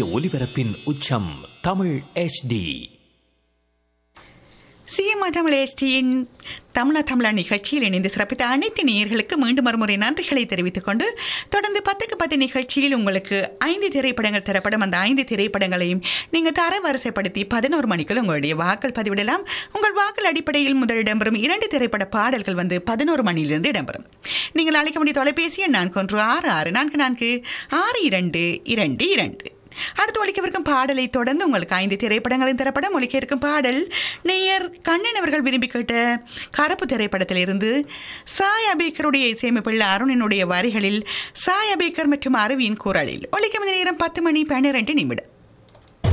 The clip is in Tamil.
ஒலிபரப்பின் உச்சம் தமிழ் HD சிஎம்ஆ தமிழ் எஸ்டியின் தமிழா தமிழா நிகழ்ச்சியில் இணைந்து சிறப்பித்த அனைத்து நேயர்களுக்கு மீண்டும் மறுமுறை நன்றிகளை தெரிவித்துக் கொண்டு தொடர்ந்து பத்துக்கு பத்து நிகழ்ச்சியில் உங்களுக்கு ஐந்து திரைப்படங்கள் தரப்படும் அந்த ஐந்து திரைப்படங்களையும் நீங்கள் தர வரிசைப்படுத்தி பதினோரு மணிக்குள் உங்களுடைய வாக்கள் பதிவிடலாம் உங்கள் வாக்கள் அடிப்படையில் முதல் இடம்பெறும் இரண்டு திரைப்பட பாடல்கள் வந்து பதினோரு மணியிலிருந்து இடம்பெறும் நீங்கள் அழைக்க வேண்டிய தொலைபேசி எண் நான்கு ஒன்று ஆறு ஆறு நான்கு நான்கு ஆறு இரண்டு இரண்டு இரண்டு அடுத்து ஒழிக்கவிருக்கும் பாடலை தொடர்ந்து உங்களுக்கு ஐந்து திரைப்படங்களின் திரைப்படம் ஒழிக்க இருக்கும் பாடல் நேயர் கண்ணன் அவர்கள் விரும்பி கேட்ட கருப்பு திரைப்படத்திலிருந்து சாய் அபேக்கருடைய இசையமைப்புள்ள அருணினுடைய வரிகளில் சாய் அபேக்கர் மற்றும் அருவியின் குரலில் ஒழிக்கும் நேரம் பத்து மணி பன்னிரண்டு நிமிடம்